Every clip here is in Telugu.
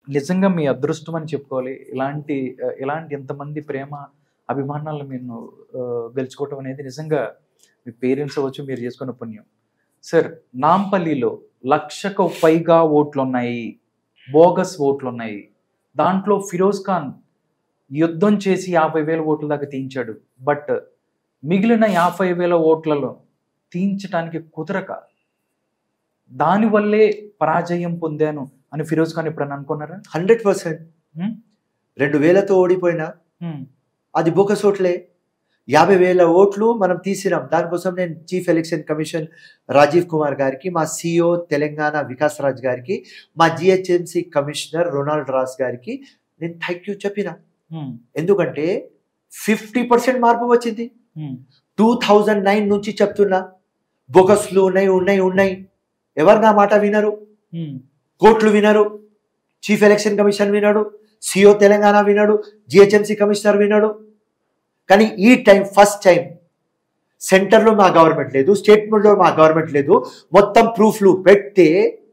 నిజంగా మీ అదృష్టం అని చెప్పుకోవాలి ఇలాంటి ఆ, ఇలాంటి ఎంతమంది ప్రేమ అభిమానాలను మీరు ఆ, గెలుచుకోవటం అనేది నిజంగా మీ పేరెంట్స్ అవ్వచ్చు మీరు చేసుకున్న పుణ్యం సార్ నాంపల్లిలో లక్షకు పైగా ఓట్లు ఉన్నాయి బోగస్ ఓట్లు ఉన్నాయి దాంట్లో ఫిరోజ్ ఖాన్ యుద్ధం చేసి యాభై వేల ఓట్ల దాకా తీయించాడు బట్ మిగిలిన యాభై వేల ఓట్లలో తీయించడానికి కుదరక దానివల్లే పరాజయం పొందాను అని ఫిరోజ్ ఖాన్ ఎప్పుడన్నా అనుకున్నారా హండ్రెడ్ పర్సెంట్ హ్మ్? రెండు వేలతో ఓడిపోయినా హ్మ్. అది బోకస్ ఓట్లే యాభై వేల ఓట్లు మనం తీసినాం దానికోసం నేను chief election commission Rajiv Kumar గారికి మా సిఇఓ తెలంగాణ వికాస్ రాజ్ గారికి మా జిహెచ్ఎంసి కమిషనర్ రొనాల్డ్ రాస్ గారికి నేను థ్యాంక్ యూ చెప్పిన హ్మ్. ఎందుకంటే ఫిఫ్టీ పర్సెంట్ మార్పు వచ్చింది హ్మ్. టూ థౌజండ్ నైన్ నుంచి చెప్తున్నా బోకస్లు ఉన్నాయి ఉన్నాయి ఉన్నాయి ఎవరు నా మాట వినరు హ్మ్. కోర్టులు వినరు చీఫ్ ఎలక్షన్ కమిషన్ వినడు సిఓ తెలంగాణ వినడు జిహెచ్ఎంసి కమిషనర్ వినడు కానీ ఈ టైం ఫస్ట్ టైం సెంటర్లో మా గవర్నమెంట్ లేదు స్టేట్మెంట్లో మా గవర్నమెంట్ లేదు మొత్తం ప్రూఫ్లు పెడితే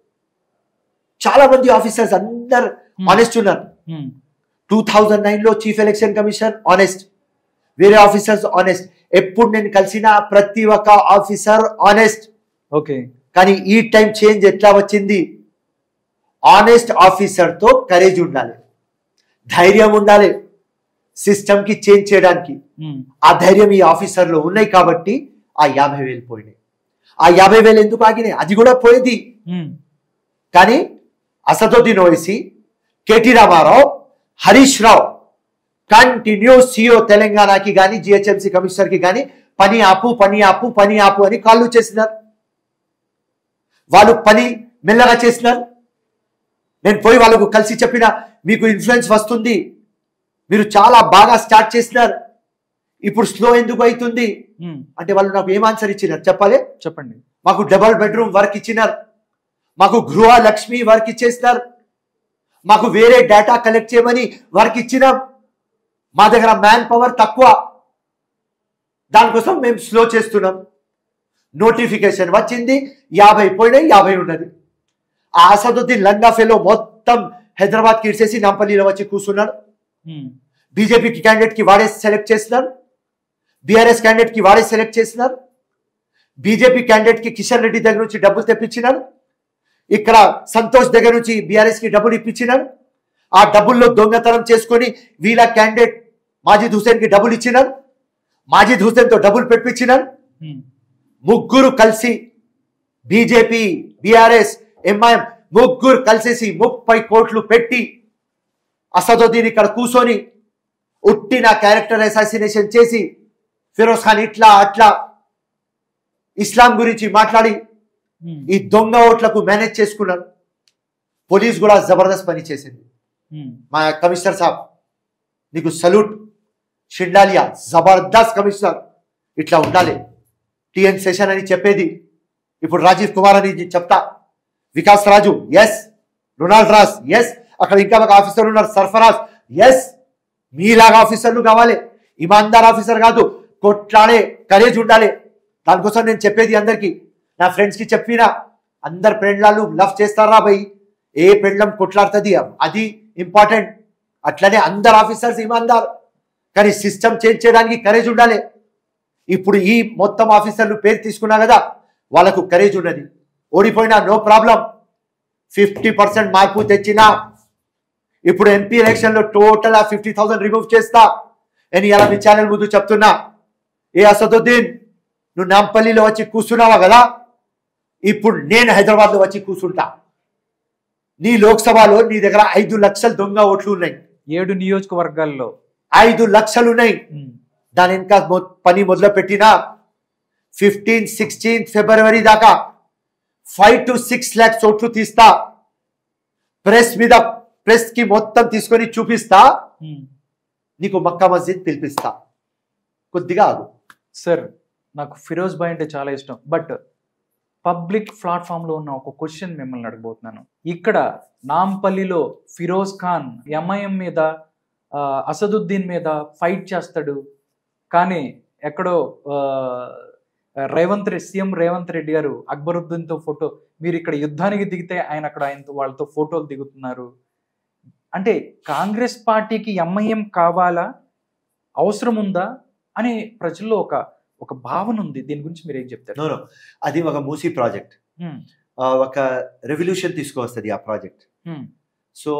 చాలా మంది ఆఫీసర్స్ అందరు హ్మ్. ఆనెస్ట్ ఉన్నారు హ్మ్. టూ థౌజండ్ నైన్లో చీఫ్ ఎలక్షన్ కమిషన్ ఆనెస్ట్ వేరే ఆఫీసర్స్ ఆనెస్ట్ ఎప్పుడు నేను కలిసిన ప్రతి ఒక్క ఆఫీసర్ ఆనెస్ట్ ఓకే కానీ ఈ టైం చేంజ్ ఎట్లా వచ్చింది ఆనెస్ట్ ఆఫీసర్తో కరేజ్ ఉండాలి ధైర్యం ఉండాలి సిస్టమ్కి చేంజ్ చేయడానికి హ్మ్. ఆ ధైర్యం ఈ ఆఫీసర్లో ఉన్నాయి కాబట్టి ఆ యాభై వేలు పోయినాయి ఆ యాభై వేలు ఎందుకు ఆగినాయి అది కూడా పోయేది హ్మ్. కానీ అసదుద్దీన్ ఓవైసీ కేటీ రామారావు హరీష్ రావు కంటిన్యూ సిఓ తెలంగాణకి కానీ జిహెచ్ఎంసీ కమిషనర్కి కానీ పని ఆపు పని ఆపు పని ఆపు అని కాళ్ళు చేసినారు వాళ్ళు పని మెల్లగా చేసినారు నేను పోయి వాళ్ళకు కలిసి చెప్పిన మీకు ఇన్ఫ్లుయెన్స్ వస్తుంది మీరు చాలా బాగా స్టార్ట్ చేసినారు ఇప్పుడు స్లో ఎందుకు అవుతుంది హ్మ్. అంటే వాళ్ళు నాకు ఏం ఆన్సర్ ఇచ్చినారు చెప్పాలి చెప్పండి మాకు డబల్ బెడ్రూమ్ వర్క్ ఇచ్చినారు మాకు గృహ లక్ష్మి వర్క్ ఇచ్చేసినారు మాకు వేరే డేటా కలెక్ట్ చేయమని వర్క్ ఇచ్చినాం మా దగ్గర మ్యాన్ పవర్ తక్కువ దానికోసం మేము స్లో చేస్తున్నాం నోటిఫికేషన్ వచ్చింది యాభై పోయినాయి యాభై ఉన్నది ఆ అసదుద్దీన్ లంగా ఫెలో మొత్తం హైదరాబాద్కి ఇడిచేసి నాంపల్లిలో వచ్చి కూర్చున్నాడు హ్మ్. బీజేపీకి క్యాండిడేట్ కి వాడే సెలెక్ట్ చేసినారు బీఆర్ఎస్ క్యాండిడేట్ కి వాడే సెలెక్ట్ చేసినారు బీజేపీ క్యాండిడేట్ కి కిషన్ రెడ్డి దగ్గర నుంచి డబ్బులు తెప్పించినారు ఇక్కడ సంతోష్ దగ్గర నుంచి బీఆర్ఎస్ కి డబ్బులు ఇప్పించినారు ఆ డబ్బుల్లో దొంగతనం చేసుకొని వీళ్ళ క్యాండిడేట్ మాజిద్ హుసేన్ కి డబ్బులు ఇచ్చినారు మాజిద్ హుసేన్ తో డబ్బులు పెట్టించినారు హ్మ్. ముగ్గురు కలిసి బీజేపీ బీఆర్ఎస్ ఎంఐఎం ముగ్గురు కలిసేసి ముప్పై కోట్లు పెట్టి అసదుద్దీన్ ఇక్కడ కూర్చొని ఉట్టిన క్యారెక్టర్ అసాసినేషన్ చేసి ఫిరోజ్ ఖాన్ ఇట్లా అట్లా ఇస్లాం గురించి మాట్లాడి హ్మ్. ఈ దొంగ ఓట్లకు మేనేజ్ చేసుకున్నారు పోలీస్ కూడా జబర్దస్త్ పని చేసింది హ్మ్. మా కమిషనర్ సాబ్ నీకు సల్యూట్ షిండాలియా జబర్దస్త్ కమిషనర్ ఇట్లా ఉండాలి టిఎన్ సెషన్ అని చెప్పేది ఇప్పుడు రాజీవ్ కుమార్ అని నేను చెప్తా Vikas Raju S Ronald Ross S అక్కడ ఇంకా ఒక ఆఫీసర్ ఉన్నారు సర్ఫరాజ్ ఎస్ మీలాగా ఆఫీసర్లు కావాలి ఇమాందార్ ఆఫీసర్ కాదు కొట్లాడే కరేజ్ ఉండాలి దానికోసం నేను చెప్పేది అందరికి నా ఫ్రెండ్స్ కి చెప్పినా అందరు పెండ్లాలు లవ్ చేస్తారా భయ్ ఏ పెండ్లం కొట్లాడుతుంది అది ఇంపార్టెంట్ అట్లనే అందరు ఆఫీసర్స్ ఇమాందార్ కానీ సిస్టమ్ చేంజ్ చేయడానికి కరేజ్ ఉండాలి ఇప్పుడు ఈ మొత్తం ఆఫీసర్లు పేరు తీసుకున్నా కదా వాళ్ళకు కరేజ్ ఉన్నది ఓడిపోయినా నో ప్రాబ్లం ఫిఫ్టీ పర్సెంట్ మార్పు తెచ్చినా ఇప్పుడు ఎంపీ ఎలక్షన్ లో టోటల్ ఆ ఫిఫ్టీ థౌసండ్ రిమూవ్ చేస్తా నేను ఇలా మీ ఛానల్ ముందు చెప్తున్నా ఏ అసదుద్దీన్ నువ్వు నాంపల్లిలో వచ్చి కూర్చున్నావా కదా ఇప్పుడు నేను హైదరాబాద్ లో వచ్చి కూర్చుంటా నీ లోక్సభలో నీ దగ్గర ఐదు లక్షల దొంగ ఓట్లు ఉన్నాయి ఏడు నియోజకవర్గాల్లో ఐదు లక్షలు ఉన్నాయి హ్మ్. దాని ఇంకా మొ- పని మొదలు పెట్టిన ఫిఫ్టీన్ సిక్స్టీన్ ఫిబ్రవరి దాకా ఫైవ్ టు సిక్స్ ల్యాక్స్ ఓట్లు తీస్తా ప్రెస్ మీద ప్రెస్ కి మొత్తం తీసుకొని చూపిస్తా హ్మ్. నీకు మక్కా మస్జిద్ పిలిపిస్తా కొద్దిగా ఆగు సార్ నాకు ఫిరోజ్ భాయ్ అంటే చాలా ఇష్టం బట్ పబ్లిక్ ప్లాట్ఫామ్లో ఉన్న ఒక క్వశ్చన్ మిమ్మల్ని అడగబోతున్నాను ఇక్కడ నాంపల్లిలో ఫిరోజ్ ఖాన్ ఎంఐఎం మీద ఆ, అసదుద్దీన్ మీద ఫైట్ చేస్తాడు కానీ ఎక్కడో ఆ, రేవంత్ రెడ్డి సీఎం రేవంత్ రెడ్డి గారు అక్బరుద్దీన్తో ఫోటో మీరు ఇక్కడ యుద్ధానికి దిగితే ఆయన అక్కడ ఆయనతో వాళ్ళతో ఫోటోలు దిగుతున్నారు అంటే కాంగ్రెస్ పార్టీకి ఎంఐఎం కావాలా అవసరం ఉందా అని ప్రజల్లో ఒక ఒక భావన ఉంది దీని గురించి మీరు ఏం చెప్తారు నో నో అది ఒక మూసీ ప్రాజెక్ట్ ఉమ్, ఒక రెవల్యూషన్ తీసుకువస్తుంది ఆ ప్రాజెక్ట్ ఉమ్, సో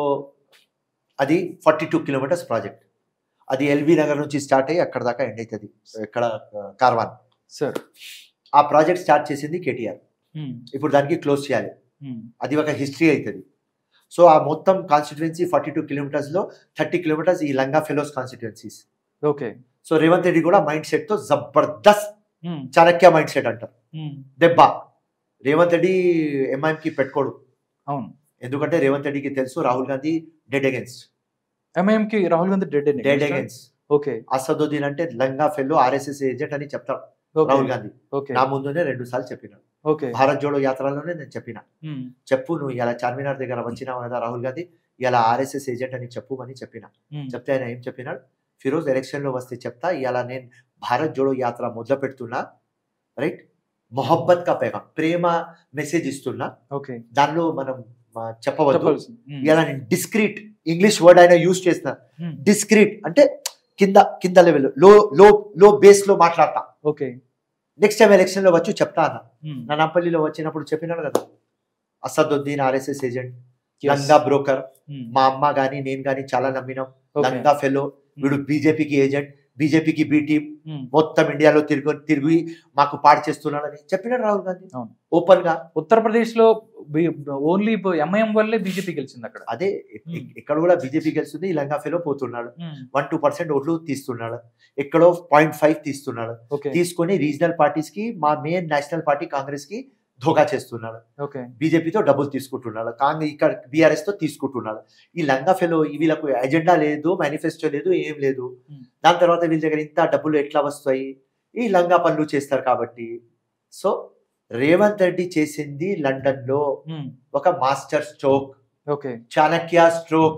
అది ఫార్టీ టూ కిలోమీటర్స్ ప్రాజెక్ట్ అది ఎల్బీ నగర్ నుంచి స్టార్ట్ అయ్యి అక్కడ దాకా ఎండ్ అవుతుంది ఇక్కడ కార్వాన్ సార్ ఆ ప్రాజెక్ట్ స్టార్ట్ చేసింది కేటీఆర్ ఉమ్, ఇప్పుడు దానికి క్లోజ్ చేయాలి ఉమ్, అది ఒక హిస్టరీ అవుతుంది సో ఆ మొత్తం కాన్స్టిట్యుయెన్సీ ఫార్టీ టూ కిలోమీటర్స్లో థర్టీ కిలోమీటర్స్ ఈ లంగా fellows constituencies okay so Revanth Reddy కూడా మైండ్ సెట్తో జబర్దస్త్ ఉమ్, చాణక్య మైండ్ సెట్ అంటారు ఉమ్, దెబ్బ రేవంత్ రెడ్డి ఎంఐఎంకి పెట్టుకోడు అవును ఎందుకంటే రేవంత్ రెడ్డికి తెలుసు Rahul Gandhi dead against MIM కి Rahul Gandhi dead dead against okay Asaduddin అంటే లంగా ఫెల్లో ఆర్ఎస్ఎస్ ఏజెంట్ అని చెప్తాడు ఓకే రాహుల్ గాంధీ ఓకే నా ముందునే రెండు సార్లు చెప్పినాడు ఓకే భారత్ జోడో యాత్రలోనే నేను చెప్పిన ఉమ్, చెప్పు నువ్వు ఇలా చార్మినార్ దగ్గర వచ్చినావు కదా రాహుల్ గాంధీ ఇలా ఆర్ఎస్ఎస్ ఏజెంట్ అని చెప్పు అని చెప్పిన ఉమ్, చెప్తే ఆయన ఏం చెప్పినాడు ఫిరోజ్ ఎలక్షన్ లో వస్తే చెప్తా ఇలా నేను భారత్ జోడో యాత్ర మొదలు పెడుతున్నా రైట్ మొహబ్బత్ కా పేగా ప్రేమ మెసేజ్ ఇస్తున్నా ఓకే దానిలో మనం ఆ, చెప్పవద్దు చెప్పాల్సింది ఉమ్, ఇలా నేను డిస్క్రీట్ ఇంగ్లీష్ వర్డ్ అయినా యూజ్ చేసిన ఉమ్, డిస్క్రీట్ అంటే కింద కింద లెవెల్ లో లో లో బేస్ లో మాట్లాడతా ఓకే నెక్స్ట్ టైం ఎలక్షన్ లో వచ్చి చెప్తా అన్న ఉమ్, నానాపల్లిలో వచ్చినప్పుడు చెప్పినాడు కదా అసదుద్దీన్ ఆర్ఎస్ఎస్ ఏజెంట్ yes. లంగా బ్రోకర్ ఉమ్, మా అమ్మ గాని నేను గాని చాలా నమ్మినాం ఓకే. లంగా ఫెలో వీడు బీజేపీకి ఏజెంట్ బీజేపీకి బి టీం ఉమ్, మొత్తం ఇండియాలో తిరిగి తిరిగి మాకు పాడు చేస్తున్నాడని చెప్పినాడు రాహుల్ గాంధీ అవును. ఓపెన్ గా ఉత్తరప్రదేశ్ లో ఓన్లీ ఎంఐఎం వల్లే బీజేపీ గెలిచింది అక్కడ అదే ఇ- Hmm. ఇక్కడ కూడా బీజేపీ గెలుస్తుంది ఈ లంగా ఫెలో పోతున్నాడు ఉమ్, వన్ టూ పర్సెంట్ ఓట్లు తీస్తున్నాడు ఎక్కడో పాయింట్ ఫైవ్ తీస్తున్నాడు ఓకే తీసుకొని రీజనల్ పార్టీస్ కి మా మెయిన్ నేషనల్ పార్టీ కాంగ్రెస్ కి ధోకా చేస్తున్నాడు ఓకే బీజేపీతో డబ్బులు తీసుకుంటున్నాడు కాంగ్రెస్ ఇక్కడ బీఆర్ఎస్ తో తీసుకుంటున్నాడు ఈ లంగా ఫెలో వీళ్ళకు ఎజెండా లేదు మేనిఫెస్టో లేదు ఏం లేదు Hmm. దాని తర్వాత వీళ్ళ దగ్గర ఇంత డబ్బులు ఎట్లా వస్తాయి ఈ లంగా పనులు చేస్తారు కాబట్టి సో రేవంత్ రెడ్డి చేసింది లండన్ లో ఉమ్, ఒక master stroke okay Chanakya stroke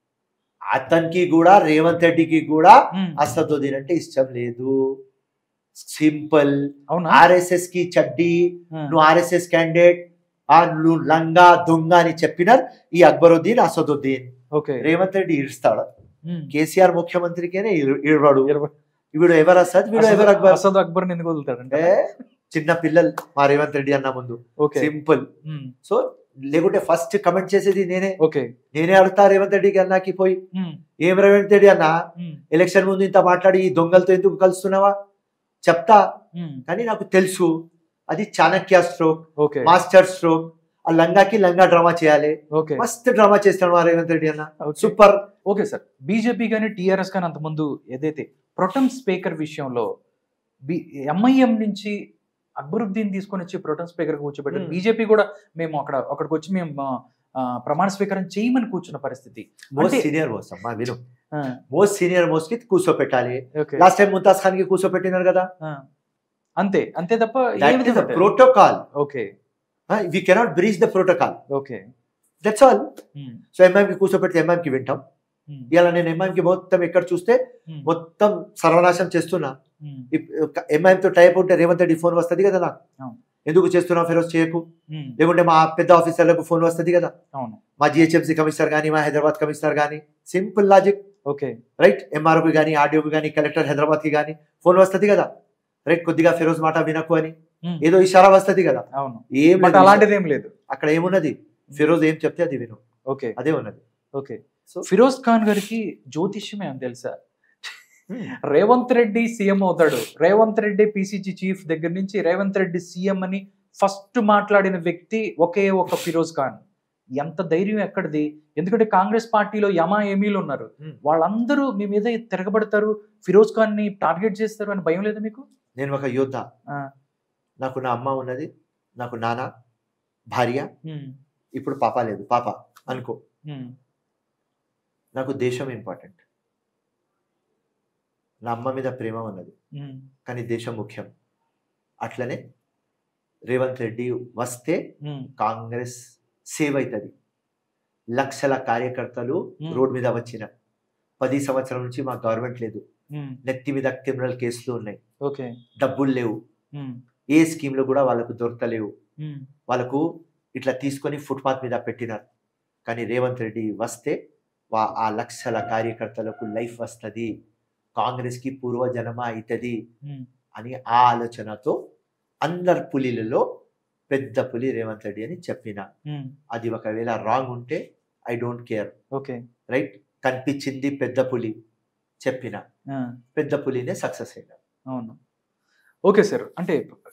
అతనికి కూడా రేవంత్ రెడ్డికి కూడా ఉమ్, అసదుద్దీన్ అంటే ఇష్టం లేదు సింపుల్ అవునా ఆర్ఎస్ఎస్ కి చడ్డీ ఉమ్, నువ్వు ఆర్ఎస్ఎస్ క్యాండిడేట్ ఆ నువ్వు లంగా దొంగ అని చెప్పినారు ఈ అక్బరుద్దీన్ అసదుద్దీన్ ఓకే రేవంత్ రెడ్డి ఇడుస్తాడు ఉమ్, కేసీఆర్ ముఖ్యమంత్రికేనే ఇరు- ఇరవడు ఇరవై- వీడు ఎవరు అసద్ వీడు ఎవరు అసద్ అక్బర్ అసద్ అక్బర్ ఎందుకు వదులుతాడంటే ఏ, చిన్న పిల్లలు మా రేవంత్ రెడ్డి అన్న ముందు ఓకే సింపుల్ ఉమ్, సో లేకుంటే ఫస్ట్ కమెంట్ చేసేది నేనే ఓకే నేనే అడుగుతా రేవంత్ రెడ్డికి అన్నాకి పోయి ఉమ్, ఏం రేవంత్ రెడ్డి అన్న ఉమ్, ఎలక్షన్ ముందు ఇంత మాట్లాడి ఈ దొంగలతో ఎందుకు కలుస్తున్నావా చెప్తా ఉమ్, కానీ నాకు తెలుసు అది Chanakya stroke okay master stroke ఆ లంగాకి లంగా డ్రామా చేయాలి ఓకే మస్తు డ్రామా చేస్తాడు మా రేవంత్ రెడ్డి అన్న okay. Super okay sir BJP కానీ టీఆర్ఎస్ కానీ అంతకుముందు ఏదైతే ప్రొటం స్పీకర్ విషయంలో బి ఎంఐఎం నుంచి అక్బరుద్దీన్ తీసుకొని వచ్చి ప్రొటం స్పీకర్ కూర్చోబెట్టారు Hmm. బీజేపీ కూడా మేము అక్కడ అక్కడికి వచ్చి మేము ఆ, ప్రమాణ స్వీకారం చేయమని కూర్చున్న పరిస్థితి మోస్ట్ అంటే- సీనియర్ మోస్ట్ అమ్మా విను ఆ, మోస్ట్ సీనియర్ మోస్ట్ కి కూర్చోపెట్టాలి okay last time Mumtaz Khan కి కూర్చోపెట్టినారు కదా ఆ. అంతే అంతే తప్ప ఏ విధంగా పెట్టారు? Protocol okay we cannot breach the protocol okay that's all um, so MIM కి కూర్చోపెడితే ఎంఐఎం కి వింటాం ఉమ్, ఇలా నేను ఎంఐఎం కి మొత్తం ఎక్కడ చూస్తే ఉమ్, మొత్తం సర్వనాశం చేస్తున్నా ఉమ్, ఎంఐఎం తో టైప్ ఉంటే రేవంత్ రెడ్డి ఫోన్ వస్తుంది కదా నాకు అవును. ఎందుకు చేస్తున్నావు ఫిరోజ్ చేయకు ఉమ్, లేకుంటే మా పెద్ద ఆఫీసర్లకు ఫోన్ వస్తుంది కదా అవును మా జిహెచ్ఎంసీ కమిషనర్ కానీ మా హైదరాబాద్ కమిషనర్ కానీ సింపుల్ లాజిక్ ఓకే రైట్ ఎంఆర్ఓకి కానీ ఆర్డీఓకి కానీ కలెక్టర్ హైదరాబాద్కి కానీ ఫోన్ వస్తుంది కదా రైట్ కొద్దిగా ఫిరోజ్ మాట వినకు అని ఉమ్, ఏదో ఇషారా వస్తుంది కదా అవును ఏం బట్ లేదు. అలాంటిది ఏం లేదు అక్కడ ఏమున్నది ఫిరోజ్ ఏం చెప్తే అది విను ఓకే అదే ఉన్నది ఓకే So- ఫిరోజ్ ఖాన్ గారికి జ్యోతిష్యమే అని తెలుసా రేవంత్ రెడ్డి సీఎం అవుతాడు రేవంత్ రెడ్డి పిసిసి చీఫ్ దగ్గర నుంచి రేవంత్ రెడ్డి సీఎం అని ఫస్ట్ మాట్లాడిన వ్యక్తి ఒకే ఒక ఫిరోజ్ ఖాన్ ఎంత ధైర్యం ఎక్కడిది ఎందుకంటే కాంగ్రెస్ పార్టీలో యమా ఏమీలు ఉన్నారు Hmm. వాళ్ళందరూ మీ మీద తిరగబడతారు ఫిరోజ్ ఖాన్ ని టార్గెట్ చేస్తారు అని భయం లేదు మీకు నేను ఒక యోధ ఆ. నాకు నా అమ్మ ఉన్నది నాకు నాన్న భార్య ఉమ్, ఇప్పుడు పాప లేదు పాప అనుకో ఉమ్, నాకు దేశం ఇంపార్టెంట్ నా అమ్మ మీద ప్రేమ ఉన్నది ఉమ్, కానీ దేశం ముఖ్యం అట్లనే రేవంత్ రెడ్డి వస్తే ఉమ్, కాంగ్రెస్ సేవ్ అవుతుంది లక్షల కార్యకర్తలు Hmm. రోడ్ మీద వచ్చిన పది సంవత్సరాల నుంచి మా గవర్నమెంట్ లేదు ఉమ్, నెత్తి మీద క్రిమినల్ కేసులు ఉన్నాయి ఓకే డబ్బులు లేవు ఉమ్, ఏ స్కీమ్లు కూడా వాళ్ళకు దొరకలేవు ఉమ్, వాళ్ళకు ఇట్లా తీసుకొని ఫుట్పాత్ మీద పెట్టినారు కానీ రేవంత్ రెడ్డి వస్తే వా- ఆ లక్షల కార్యకర్తలకు లైఫ్ వస్తుంది కాంగ్రెస్కి పూర్వజన్మ అవుతుంది ఉమ్, అని ఆ ఆలోచనతో అందరు పులిలలో పెద్ద పులి రేవంత్ రెడ్డి అని చెప్పిన ఉమ్, అది ఒకవేళ రాంగ్ ఉంటే I don't care okay right కనిపించింది పెద్ద పులి చెప్పిన ఆ, పెద్ద పులినే సక్సెస్ అయినా అవును ఓకే సార్ అంటే